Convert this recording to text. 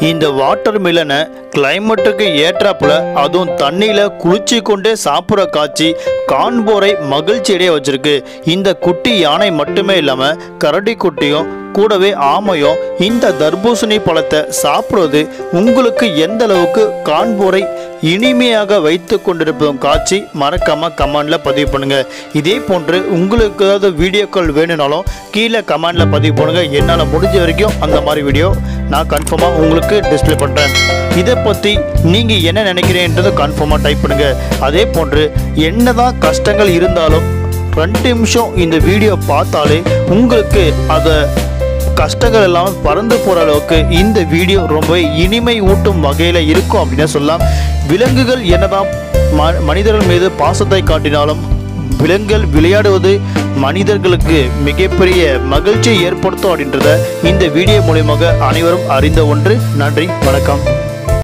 இந்த வாட்டர் மிலனை கிளைமேட்டுக்கு ஏற்றாப்புல அதுவும் தண்ணியில் குளிச்சு கொண்டே சாப்பிட்ற காட்சி காண்போரை மகிழ்ச்சியடைய வச்சிருக்கு இந்த குட்டி யானை மட்டுமே இல்லாமல் கரடி குட்டியும் கூடவே ஆமையும் இந்த தர்பூசணி பழத்தை சாப்பிடுவது உங்களுக்கு எந்த அளவுக்கு காண்போரை இனிமையாக வைத்து கொண்டிருப்பதும் காட்சி மறக்காம கமெண்ட்ல பதிவு பண்ணுங்க இதே போன்று உங்களுக்கு ஏதாவது வீடியோக்கள் வேணும்னாலும் கீழே கமெண்ட்ல பதிவு பண்ணுங்க என்னால் முடிஞ்ச வரைக்கும் அந்த மாதிரி வீடியோ நான் கன்ஃபார்மாக உங்களுக்கு டிஸ்ப்ளே பண்ணுறேன் இதை பற்றி நீங்கள் என்ன நினைக்கிறீன்றதை கன்ஃபார்மாக டைப் பண்ணுங்க அதே போன்று என்னதான் கஷ்டங்கள் இருந்தாலும் ரெண்டு நிமிஷம் இந்த வீடியோ பார்த்தாலே உங்களுக்கு அதை கஷ்டங்கள் எல்லாம் பறந்து போகிற அளவுக்கு இந்த வீடியோ ரொம்ப இனிமை ஊட்டும் வகையில் இருக்கும் அப்படின்னு சொல்லலாம் விலங்குகள் என்னதான் ம மனிதர்கள் மீது பாசத்தை காட்டினாலும் விலங்குகள் விளையாடுவது மனிதர்களுக்கு மிகப்பெரிய மகிழ்ச்சியை ஏற்படுத்தும் அப்படின்றத இந்த வீடியோ மூலியமாக அனைவரும் அறிந்த ஒன்று நன்றி வணக்கம்